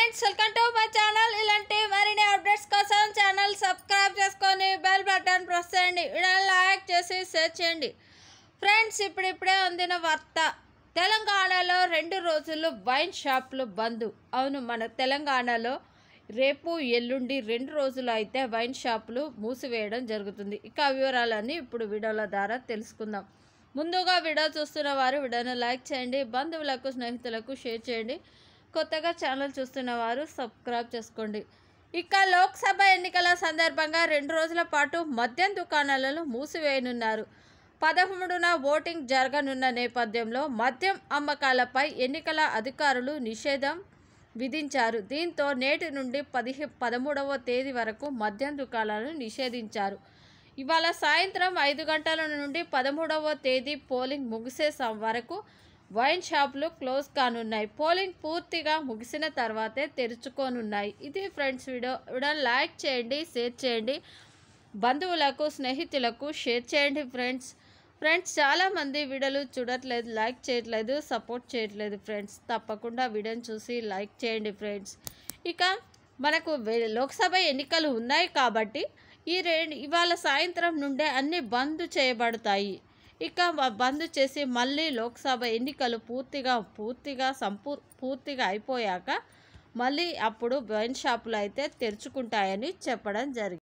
friends welcome to my channel ఇలాంటి మరిన్ని updates కోసం ఛానల్ సబ్స్క్రైబ్ చేసుకొని బెల్ బటన్ ప్రెస్ చేయండి ఇలా లైక్ చేసి షేర్ చేయండి ఫ్రెండ్స్ ఇప్పుడిప్పుడే అందిన వార్త తెలంగాణలో రెండు రోజులు వైన్ షాపులు బంద్ అవును మన తెలంగాణలో రేపు ఎల్లుండి రెండు రోజులు అయితే వైన్ షాపులు మూసివేయడం జరుగుతుంది ఇక ఆ వివరాలన్నీ ఇప్పుడు వీడియోల ద్వారా తెలుసుకుందాం ముందుగా వీడియో చూస్తున్న వారు వీడియోను లైక్ చేయండి బంధువులకు స్నేహితులకు షేర్ చేయండి కొత్తగా ఛానల్ చూస్తున్న వారు సబ్స్క్రైబ్ చేసుకోండి ఇక లోక్సభ ఎన్నికల సందర్భంగా రెండు రోజుల పాటు మద్యం దుకాణాలను మూసివేయనున్నారు పదమూడున ఓటింగ్ జరగనున్న నేపథ్యంలో మద్యం అమ్మకాలపై ఎన్నికల అధికారులు నిషేధం విధించారు దీంతో నేటి నుండి పదిహే పదమూడవ తేదీ వరకు మద్యం దుకాణాలను నిషేధించారు ఇవాళ సాయంత్రం ఐదు గంటల నుండి పదమూడవ తేదీ పోలింగ్ ముగిసే సం- వరకు వైన్ షాపులు క్లోజ్ కానున్నాయి పోలింగ్ పూర్తిగా ముగిసిన తర్వాతే తెరుచుకోనున్నాయి ఇది ఫ్రెండ్స్ వీడియో వీడియో లైక్ చేయండి షేర్ చేయండి బంధువులకు స్నేహితులకు షేర్ చేయండి ఫ్రెండ్స్ ఫ్రెండ్స్ చాలామంది వీడియోలు చూడట్లేదు లైక్ చేయట్లేదు సపోర్ట్ చేయట్లేదు ఫ్రెండ్స్ తప్పకుండా వీడియోని చూసి లైక్ చేయండి ఫ్రెండ్స్ ఇక మనకు వే- లోక్సభ ఎన్నికలు ఉన్నాయి కాబట్టి ఈ రే ఇవాళ సాయంత్రం నుండే అన్ని బంద్ చేయబడతాయి ఇక మ- బంద్ చేసి మళ్ళీ లోక్సభ ఎన్నికలు పూర్తిగా పూర్తిగా సంపూ పూర్తిగా అయిపోయాక మళ్ళీ అప్పుడు వైన్ షాపులు అయితే తెరుచుకుంటాయని చెప్పడం జరిగింది